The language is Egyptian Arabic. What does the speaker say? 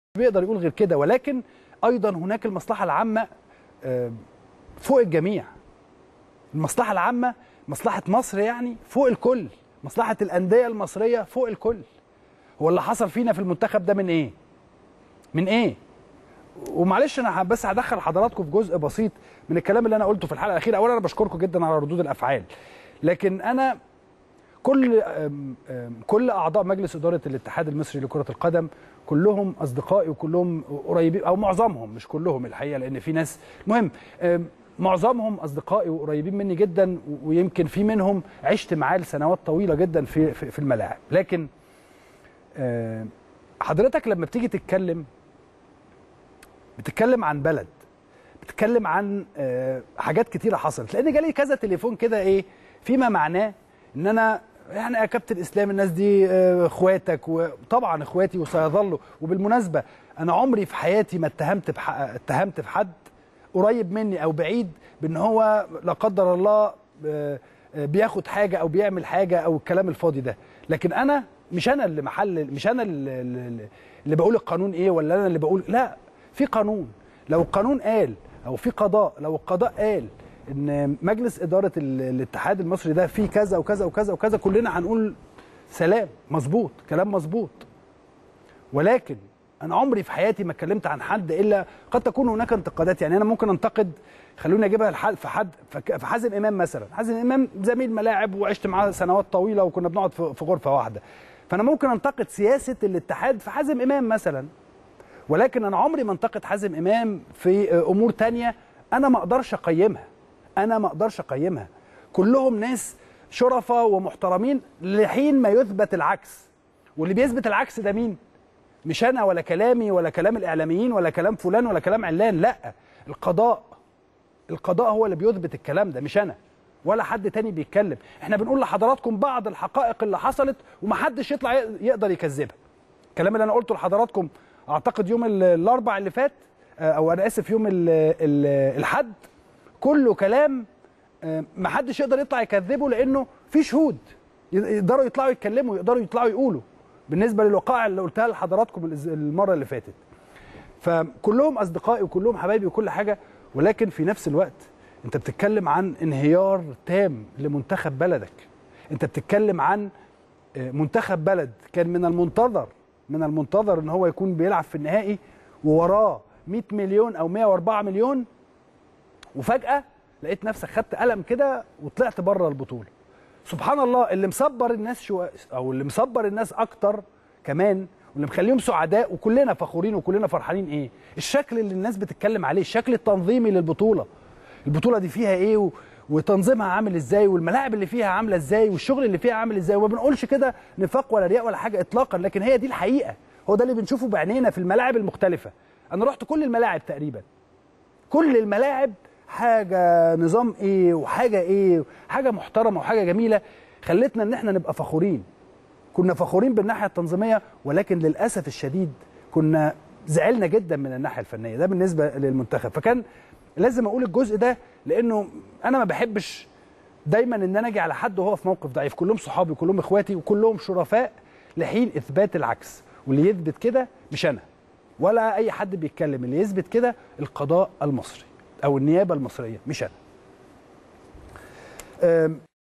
بيقدر يقول غير كده ولكن ايضا هناك المصلحه العامه آه، فوق الجميع المصلحه العامه مصلحه مصر يعني فوق الكل مصلحه الانديه المصريه فوق الكل هو اللي حصل فينا في المنتخب ده من ايه من ايه ومعلش انا بس هدخل حضراتكم في جزء بسيط من الكلام اللي انا قلته في الحلقه الاخيره اولا انا بشكركم جدا على ردود الافعال لكن انا كل أم أم كل اعضاء مجلس اداره الاتحاد المصري لكره القدم كلهم اصدقائي وكلهم قريبين او معظمهم مش كلهم الحقيقه لان في ناس المهم أم معظمهم اصدقائي وقريبين مني جدا ويمكن في منهم عشت معاه لسنوات طويله جدا في في, في الملاعب لكن أم حضرتك لما بتيجي تتكلم بتتكلم عن بلد بتتكلم عن أه حاجات كتيره حصلت لان جالي كذا تليفون كده ايه فيما معناه ان انا يعني يا كابتن اسلام الناس دي آه، اخواتك وطبعا اخواتي وسيظلوا وبالمناسبه انا عمري في حياتي ما اتهمت بح... اتهمت في حد قريب مني او بعيد بان هو لا قدر الله آه، آه، بياخد حاجه او بيعمل حاجه او الكلام الفاضي ده لكن انا مش انا اللي محل مش انا اللي, اللي- اللي بقول القانون ايه ولا انا اللي بقول لا في قانون لو القانون قال او في قضاء لو القضاء قال ان مجلس اداره ال- الاتحاد المصري ده فيه كذا وكذا وكذا وكذا كلنا هنقول سلام مظبوط كلام مظبوط ولكن انا عمري في حياتي ما اتكلمت عن حد الا قد تكون هناك انتقادات يعني انا ممكن انتقد خلوني اجيبها لحد في حد فك- في حازم امام مثلا حازم امام زميل ملاعب وعشت معاه سنوات طويله وكنا بنقعد في في غرفه واحده فانا ممكن انتقد سياسه الاتحاد في حازم امام مثلا ولكن انا عمري ما انتقد حازم امام في امور تانية انا ما اقدرش اقيمها انا ما اقدرش اقيمها كلهم ناس شرفاء ومحترمين لحين ما يثبت العكس واللي بيثبت العكس ده مين مش انا ولا كلامي ولا كلام الاعلاميين ولا كلام فلان ولا كلام علان لا القضاء القضاء هو اللي بيثبت الكلام ده مش انا ولا حد تاني بيتكلم احنا بنقول لحضراتكم بعض الحقائق اللي حصلت ومحدش يطلع يقدر يكذبها الكلام اللي انا قلته لحضراتكم اعتقد يوم ال- الاربع اللي فات آه، او انا اسف يوم ال- ال- الحد كله كلام آه، محدش يقدر يطلع يكذبه لانه في شهود يقدروا يطلعوا يتكلموا يقدروا يطلعوا يقولوا بالنسبه للوقائع اللي قلتها لحضراتكم الأز- المره اللي فاتت فكلهم اصدقائي وكلهم حبايبي وكل حاجه ولكن في نفس الوقت انت بتتكلم عن انهيار تام لمنتخب بلدك انت بتتكلم عن آه، منتخب بلد كان من المنتظر من المنتظر ان هو يكون بيلعب في النهائي ووراه 100 مليون او 104 مليون وفجاه لقيت نفسك خدت قلم كده وطلعت بره البطوله سبحان الله اللي مصبر الناس شو او اللي مصبر الناس اكتر كمان واللي مخليهم سعداء وكلنا فخورين وكلنا فرحانين ايه الشكل اللي الناس بتتكلم عليه الشكل التنظيمي للبطوله البطوله دي فيها ايه و... وتنظيمها عامل ازاي والملاعب اللي فيها عامله ازاي والشغل اللي فيها عامل ازاي وما بنقولش كده نفاق ولا رياء ولا حاجه اطلاقا لكن هي دي الحقيقه هو ده اللي بنشوفه بعينينا في الملاعب المختلفه انا رحت كل الملاعب تقريبا كل الملاعب حاجه نظام ايه وحاجه ايه حاجه محترمه وحاجه جميله خلتنا ان احنا نبقى فخورين كنا فخورين بالناحيه التنظيميه ولكن للاسف الشديد كنا زعلنا جدا من الناحيه الفنيه ده بالنسبه للمنتخب فكان لازم اقول الجزء ده لانه انا ما بحبش دايما ان انا اجي على حد وهو في موقف ضعيف كلهم صحابي كلهم اخواتي وكلهم شرفاء لحين اثبات العكس واللي يثبت كده مش انا ولا اي حد بيتكلم اللي يثبت كده القضاء المصري او النيابه المصريه مش انا أم